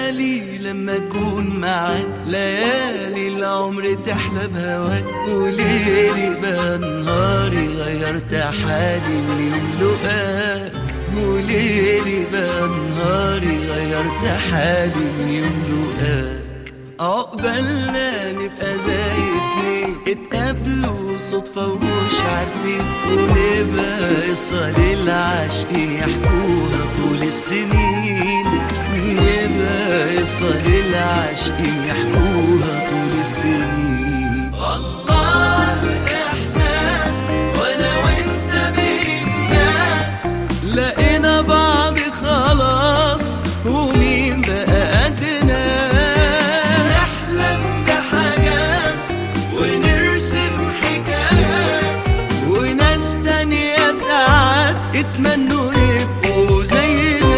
بالي لما اكون معاك ليالي العمر تحلى بهواك وليلي بقى نهاري غيرت حالي من يوم لقاك وليلي بقى نهاري غيرت حالي من يوم لقاك عقبالنا نبقى زي اتنين اتقابلوا صدفة ومش عارفين ونبقى قصة للعاشقين يحكوها طول السنين نبقى قصة للعاشقين يحكوها طول السنين الله الإحساس وأنا وأنت بين الناس لقينا بعض خلاص ومين بقى قدنا نحلم بحاجات ونرسم حكايات وناس تانية ساعات اتمنوا يبقوا زينا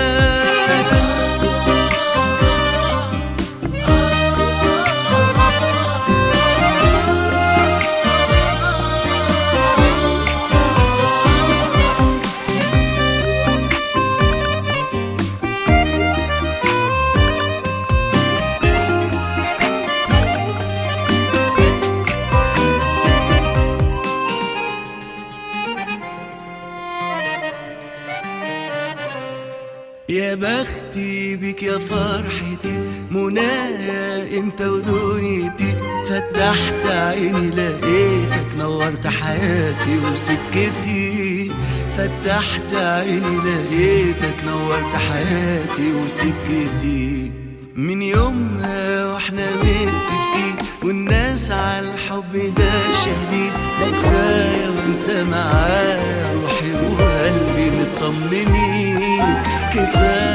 يا بختي بك يا فرحتي منايا انت ودنيتي فتحت عيني لقيتك نورت حياتي وسكتي فتحت عيني لقيتك نورت حياتي وسكتي من يومها واحنا متفقين والناس على الحب ده شاهدين ده كفايه وانت معايا روحي وقلبي مطمنين كفايه